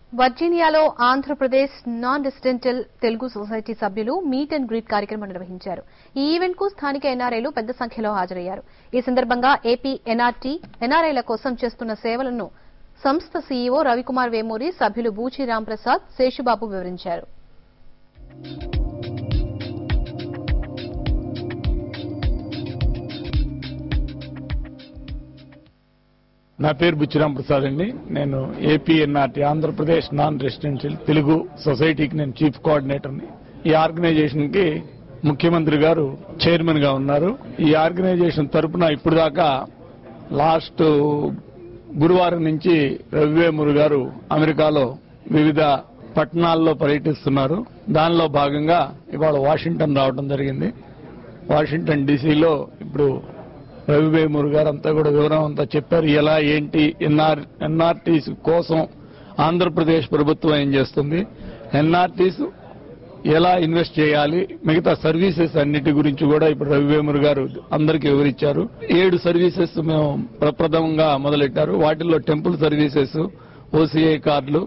వర్జీనియాలో Andhra Pradesh non residential Telugu society సభ్యులు meet and greet కార్యక్రమం నిర్వహించారు ఈ ఈవెంట్ కు స్థానిక ఎన్ఆర్ఐలు పెద్ద సంఖ్యలో హాజరయ్యారు ఈ సందర్భంగా ఏపీ ఎన్ఆర్టీ ఎన్ఆర్ఐల కోసం చేస్తున్న సేవలను సంస్థ సీఈఓ రవికుమార్ వేమూరి సభ్యులు బూచి రాంప్రసాద్ శేషుబాబు వివరించారు నా పేరు బుచ్చిరాం ప్రసాద్ అండి నేను APNRT Andhra Pradesh non residential Telugu సొసైటీకి నేను చీఫ్ కోఆర్డినేటర్ని ఈ ఆర్గనైజేషన్ కి ముఖ్యమంత్రి గారు చైర్మన్ గా ఉన్నారు ఈ ఆర్గనైజేషన్ తరపున ఇప్పుడు దాకా లాస్ట్ గురువారం నుంచి రవివేమురు గారు అమెరికాలో వివిధ పట్టణాల్లో పర్యటిస్తున్నారు దానిలో భాగంగా ఇవాళ వాషింగ్టన్ రావడం జరిగింది వాషింగ్టన్ డీసీలో ఇప్పుడు రవివేమూరు గారు అంతా కూడా వివరం అంతా చెప్పారు ఎలా ఏంటి ఎన్ఆర్ ఎన్ఆర్టీస్ కోసం ఆంధ్రప్రదేశ్ ప్రభుత్వం ఏం చేస్తుంది ఎన్ఆర్టీస్ ఎలా ఇన్వెస్ట్ చేయాలి మిగతా సర్వీసెస్ అన్నిటి గురించి కూడా ఇప్పుడు రవివేమూరు గారు అందరికీ వివరించారు ఏడు సర్వీసెస్ మేము ప్రప్రథమంగా మొదలెట్టారు వాటిల్లో టెంపుల్ సర్వీసెస్ ఓసీఐ కార్డులు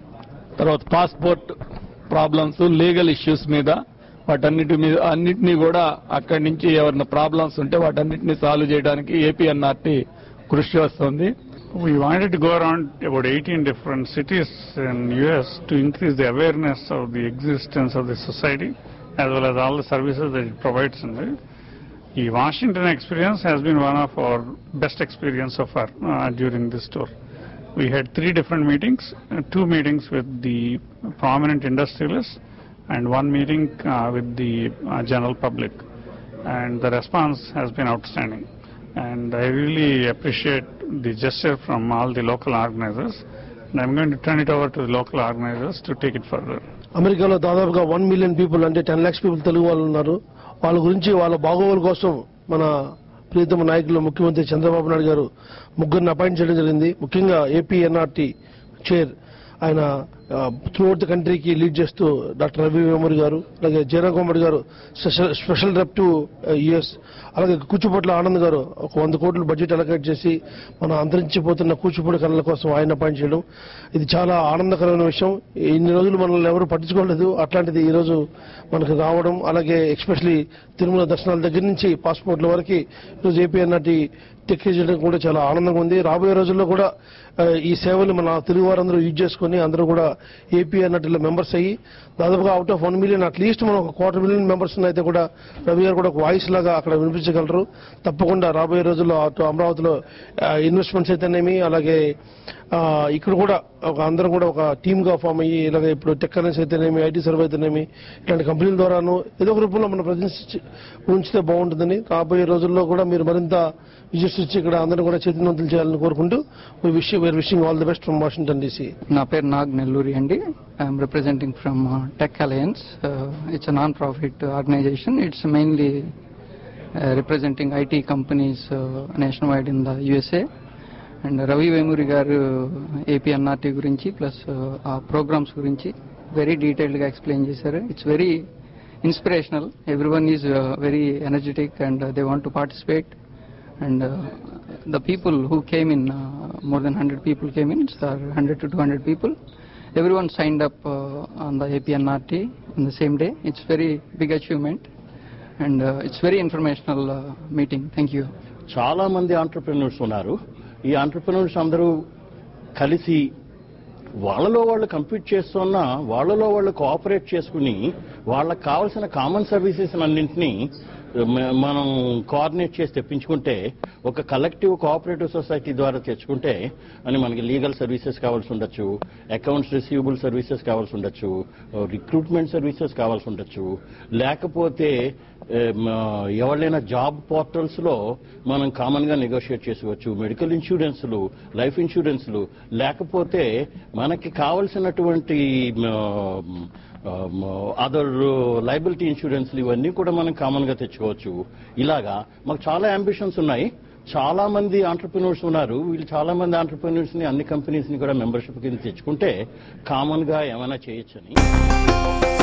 తర్వాత పాస్పోర్ట్ ప్రాబ్లమ్స్ లీగల్ ఇష్యూస్ మీద వాటన్నిటి మీద అన్నిటినీ కూడా అక్కడి నుంచి ఎవరైనా ప్రాబ్లమ్స్ ఉంటే వాటన్నిటిని సాల్వ్ చేయడానికి ఏపీఎన్ఆర్టీ కృషి చేస్తోంది We wanted to go around about 18 different cities in US to increase the awareness of the existence of the society as well as all the services that it provides in it. The Washington experience has been one of our best experience so far uh, during this tour. We had three different meetings, uh, two meetings with the prominent industrialists and one meeting uh, with the uh, general public. And the response has been outstanding. And I really appreciate the gesture from all the local organizers. And I'm going to turn it over to the local organizers to take it further. అమెరికాలో దాదాపుగా one million people అంటే ten lakhs people Telugu వాళ్ళు ఉన్నారు వాళ్ళ గురించి వాళ్ళ బాగోగుల కోసం మన ప్రియతమ నాయకులు ముఖ్యమంత్రి చంద్రబాబు నాయుడు గారు ముగ్గురిని అపాయింట్ చేయడం జరిగింది ముఖ్యంగా ఏపీ ఎన్ఆర్టీ చైర్ ఆయన త్రూఅవుట్ ద కంట్రీకి లీడ్ చేస్తూ డాక్టర్ రవి వేమూరి గారు అలాగే Jayaram Komati garu special special rep to US అలాగే కూచిపూట్ల ఆనంద్ గారు ఒక వంద కోట్లు బడ్జెట్ అలకేట్ చేసి మన అంతరించిపోతున్న కూచిపూడి కళల కోసం ఆయన అపాయింట్ చేయడం ఇది చాలా ఆనందకరమైన విషయం ఇన్ని రోజులు మనల్ని ఎవరు పట్టించుకోలేదు అట్లాంటిది ఈ రోజు మనకు రావడం అలాగే ఎక్స్పెషలీ తిరుమల దర్శనాల దగ్గర నుంచి పాస్పోర్ట్ల వరకు ఈరోజు ఏపీ అన్నటి తెక్కేయడం కూడా చాలా ఆనందంగా ఉంది రాబోయే రోజుల్లో కూడా ఆ, ఈ సేవలు మన తెలుగు వారందరూ యూజ్ చేసుకుని అందరూ కూడా ఏపీ అన్నట్లో మెంబర్స్ అయ్యి దాదాపుగా out of one million at least మనం ఒక క్వార్టర్ మిలియన్ మెంబర్స్ అయితే కూడా రవి గారు కూడా ఒక వాయిస్ లాగా అక్కడ వినిపించగలరు తప్పకుండా రాబోయే రోజుల్లో అటు అమరావతిలో ఇన్వెస్ట్మెంట్స్ అయితేనేమి అలాగే ఆ, ఇక్కడ కూడా ఒక అందరం కూడా ఒక టీమ్ గా ఫామ్ అయ్యి ఇలాగ ఇప్పుడు టెక్ కరెన్సీ అయితేనేమి ఐటీ సర్వే అయితేనేమి ఇలాంటి కంపెనీల ద్వారాను ఏదో ఒక రూపంలో మన ప్రజెన్స్ ఉంచితే బాగుంటుందని రాబోయే రోజుల్లో కూడా మీరు మరింత విజిట్స్ ఇచ్చి ఇక్కడ అందరూ కూడా చైతన్యవంతులు చేయాలని కోరుకుంటూ wish we're wishing all the best from Washington DC నా పేరు నాగ్ నెల్లూరి అండి I'm representing from tech alliance it's non profit organisation it's mainly representing IT companies nationwide in the USA and Ravi Vemuri garu AP NRT గురించి plus ఆ programmes గురించి very డీటెయిల్డ్గా explain చేశారు it's very inspirational everyone is very energetic and they want to participate and uh, the people who came in, uh, more than 100 people came in, so 100 to 200 people. Everyone signed up uh, on the APNRT in the same day. It's very big achievement and uh, it's very informational uh, meeting. Thank you. చాలా మంది entrepreneurs ఉన్నారు ఈ entrepreneurs అందరూ కలిసి వాళ్ళలో వాళ్ళు compete చేస్తున్న వాళ్ళలో వాళ్ళు కోఆపరేట్ చేసుకుని వాళ్ళకి కావాల్సిన కామన్ సర్వీసెస్ అన్నింటినీ మ- మనం కోఆర్డినేట్ చేసి తెప్పించుకుంటే ఒక కలెక్టివ్ కోఆపరేటివ్ సొసైటీ ద్వారా తెచ్చుకుంటే అని మనకి లీగల్ సర్వీసెస్ కావాల్సి ఉండొచ్చు అకౌంట్స్ రిసీవబుల్ సర్వీసెస్ కావాల్సి ఉండొచ్చు రిక్రూట్మెంట్ సర్వీసెస్ కావాల్సి ఉండొచ్చు లేకపోతే ఏం, ఎవరైనా జాబ్ పోర్టల్స్ లో మనం కామన్ గా నెగోషియేట్ చేసుకోవచ్చు మెడికల్ ఇన్సూరెన్స్లు లైఫ్ ఇన్సూరెన్స్లు లేకపోతే మనకి కావలసినటువంటి అదర్ లైబిలిటీ ఇన్సూరెన్స్లు ఇవన్నీ కూడా మనం కామన్ గా తెచ్చుకోవచ్చు ఇలాగా మాకు చాలా అంబిషన్స్ ఉన్నాయి చాలా మంది ఆంటర్ప్రినర్స్ ఉన్నారు వీళ్ళు చాలా మంది ఆంటర్ప్రినర్స్ ని అన్ని కంపెనీస్ ని కూడా మెంబర్షిప్ కింద తెచ్చుకుంటే కామన్ గా ఏమైనా చేయొచ్చని